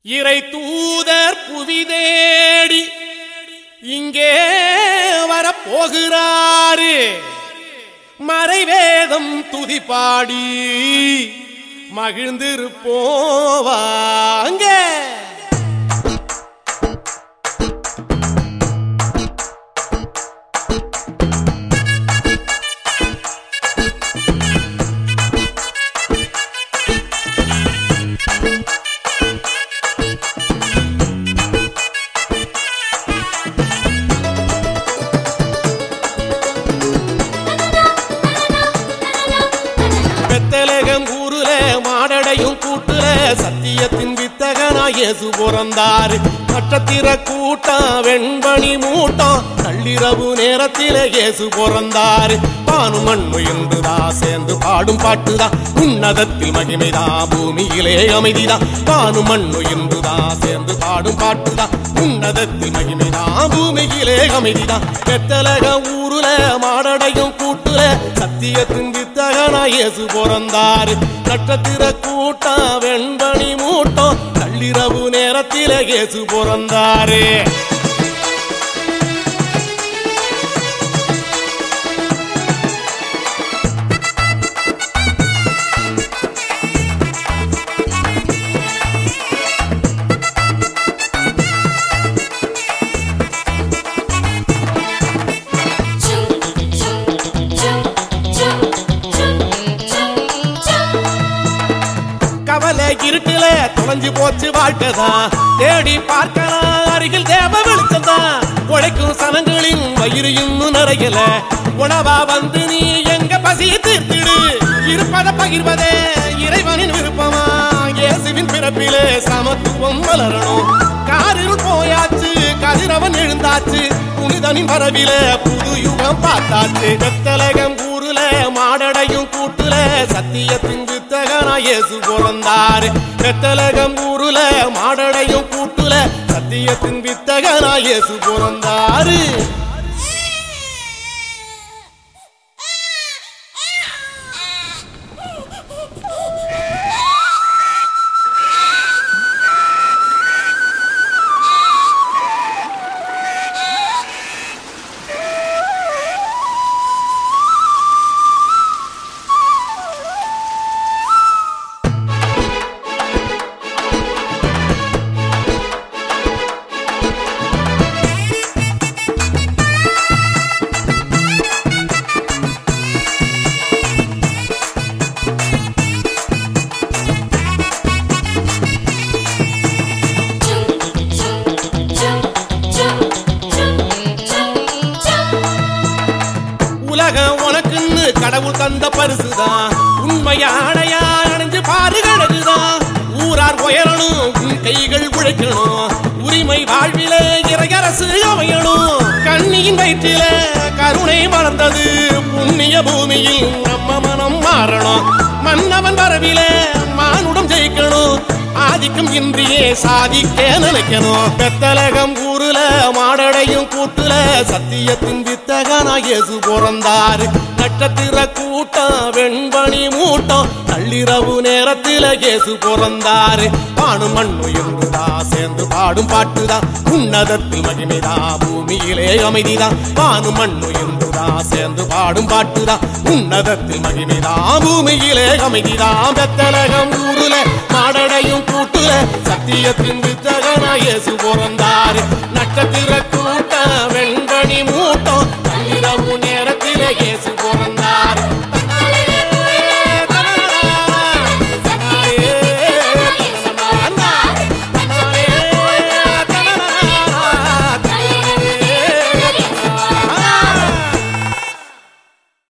இறை தூதர் புவி தேடி இங்கே வரப்போகிறாரு மறைவேதம் துதிப்பாடி மகிழ்ந்திருப்போவாங்க பெத்தலகம் ஊருல மாடடையும் கூட்டுல சத்தியத்தின் வித்தகனா இயேசு பிறந்தாரு நட்சத்திர கூட்டம் வெண்பணி மூட்டம் நள்ளிரவு நேரத்தில இயேசு பிறந்தாரு பானு மண்ணு என்றுதா சேர்ந்து பாடும் பாட்டுதான் உன்னதத்தில் மகிமைதான் பூமியிலே அமைதிதான் பானு மண்ணு என்றுதா சேர்ந்து பாடும் பாட்டுதான் உன்னதத்தில் மகிமைதான் பூமியிலே அமைதிதான் பெத்தலக ஊருல மாடடையும் கூட்டுல சத்தியத்தின் வித்தகனா இயேசு பிறந்தாரு நட்சத்திர கூட்டம் வெண்பணி மூட்டம் நள்ளிரவு நேரத்தில இயேசு பிறந்தாரு கவலை இருட்டுல தொலைஞ்சு போச்சு வாழ்க்கைதான் தேடி பார்க்கலாம் அருகில் தேவ வெளிச்சம்தான் உழைக்கும் சனங்களின் வயிறு இன்னும் நிறையல உணவா வந்து நீ எங்க பசி தீர்த்திடு இருப்பத பகிர்வதே இறைவனின் விருப்பமா இயேசுவின் பிறப்பிலே சமத்துவம் வளரணும் காரில் போயாச்சு கதிரவன் எழுந்தாச்சு புனிதனின் வரவில புது யுகம் பார்த்தாச்சு வெத்தலகம் ஊருல மாடடையும் கூட்டுல சத்தியத்தின் வித்தகனா இயேசு பிறந்தாரு வெத்தலகம் ஊருல மாடடையும் கூட்டுல சத்தியத்தின் வித்தகனா இயேசு பிறந்தாரு உலகம் உனக்குன்னு கடவுள் தந்த பரிசுதான் உண்மையாடையா அடைஞ்சு பாரு கழகுதான் ஊரார் உயரணும் உன் கைகள் உழைக்கணும் உரிமை வாழ்விலே இறையரசு அமையணும் கண்ணியின் வயிற்றில கருணை மறந்தது புண்ணிய பூமியில் நம்ம மனம் மாறணும் மன்னவன் வரவிலே மானுடம் ஜெயிக்கணும் ஆதிக்கம் இன்றியே சாதிக்க நினைக்கணும் பெத்தலகம் ஊருல மாடடையும் கூட்டுல சத்தியத்தின் வித்தகனா இயேசு பிறந்தாரு நட்சத்திர கூட்டம் வெண்பணி மூட்டம் நள்ளிரவு நேரத்தில இயேசு பிறந்தாரு பானு மண்ணு என்றுதா சேர்ந்து பாடும் பாட்டுதான் உன்னதத்தில் மகிமைதான் பூமியிலே அமைதிதான் பானு மண்ணு என்றுதா சேர்ந்து பாடும் பாட்டுதான் உன்னதத்தில் மகிமைதான் பூமியிலே அமைதிதான் பெத்தலகம் ஊருல மாடடையும் கூட்டுல சத்தியத்தின் வித்தகனா இயேசு பிறந்தாரு நட்சத்திர கூட்டம் வெண்